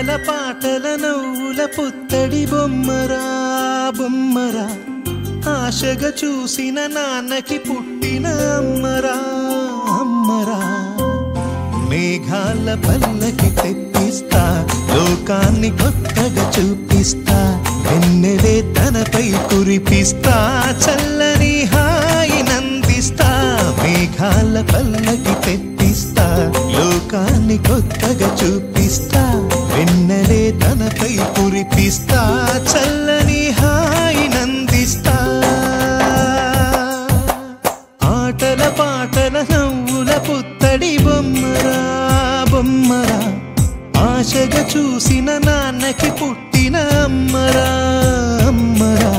ఆటల పాటల నవ్వుల పుత్తడి బొమ్మరా బొమ్మరా ఆశగా చూసిన నాన్నకి పుట్టిన అమ్మరా అమ్మరా మేఘాల పల్లకి తెప్పిస్తా లోకాన్ని కొత్తగా చూపిస్తా వెన్నెలే తనపై కురిపిస్తా చల్లని హాయి నందిస్తా మేఘాల పల్లకి తెప్పిస్తా లోకాన్ని కొత్తగా చూపిస్తా వెన్నెలే తనపై కురిపిస్తా చల్లని హాయి నందిస్తా ఆటల పాటల నవ్వుల పుత్తడి బొమ్మరా బొమ్మరా ఆశగా చూసిన నాన్నకి పుట్టిన అమ్మరా అమ్మరా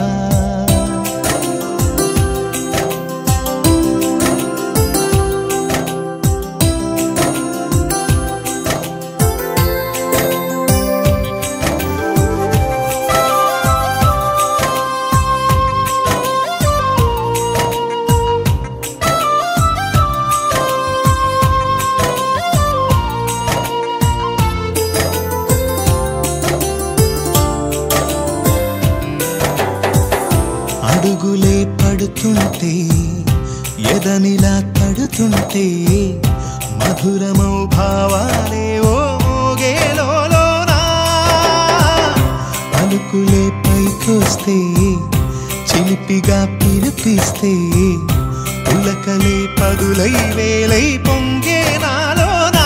అడుగులే పడుతుంటే ఎదనిలా తడుతుంటే మధురమౌ భావాలే ఓ మోగేలోనా పలుకులే పైకొస్తే చిలిపిగా పిలిపిస్తే ఉలకలే పదులై వేలై పొంగే నాలోనా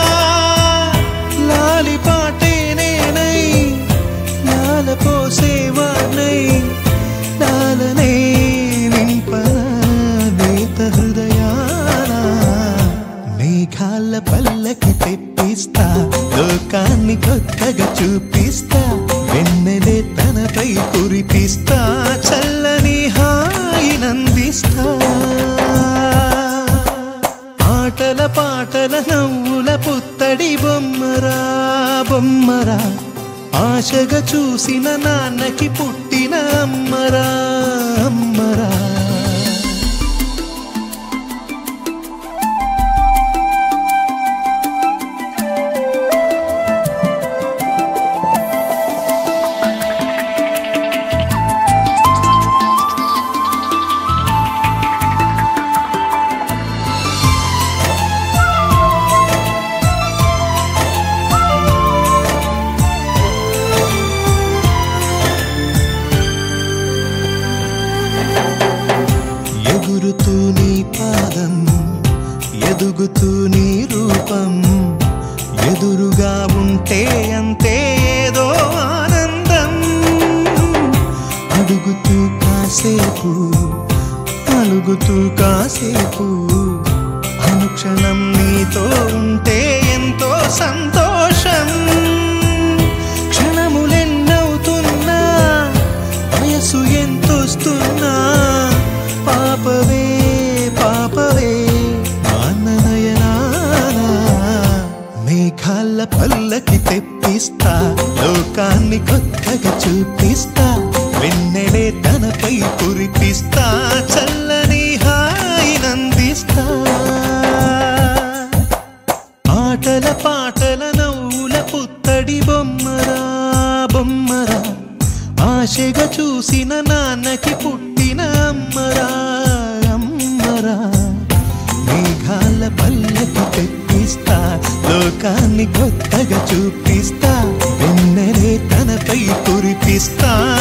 లాలి పాటే నేనై లాల పోసేవాణ్ణై లాలనే నింపనా నేత హృదయాన మేఘాల పల్లకి తెప్పిస్తా లోకాన్ని కొత్తగా చూపిస్తా వెన్నెలే తనపై కురిపిస్తా చల్లని హాయి నందిస్తా ఆటల పాటల నవ్వుల పుత్తడి బొమ్మరా బొమ్మరా ఆశగా చూసిన నాన్నకి పుట్టిన అమ్మరా అమ్మరా ఎగురుతూ నీ పాదం ఎదుగుతూ నీ రూపం ఎదురుగా ఉంటే అంతే ఏదో ఆనందం అడుగుతూ కాసేపు అలుగుతూ కాసేపు అనుక్షణం నీతో ఉంటే ఎంతో సంతోషం క్షణములెన్నవుతున్నా వయసు ఎంతొస్తున్నా పాపవే పాపవే నాన్ననయనానా మేఘాల పల్లకి తెప్పిస్తా లోకాన్ని కొత్తగా చూపిస్తా వెన్నెలే తనపై కురిపిస్తా చల్లని హాయి నందిస్తా ఆటల పాటల నవ్వుల పుత్తడి బొమ్మరా బొమ్మరా ఆశగా చూసిన నాన్నకి పుట్టిన అమ్మరా అమ్మరా మేఘాల పల్లకి తెప్పిస్తా లోకాన్ని కొత్తగా చూపిస్తా వెన్నెలే తనపై కురిపిస్తా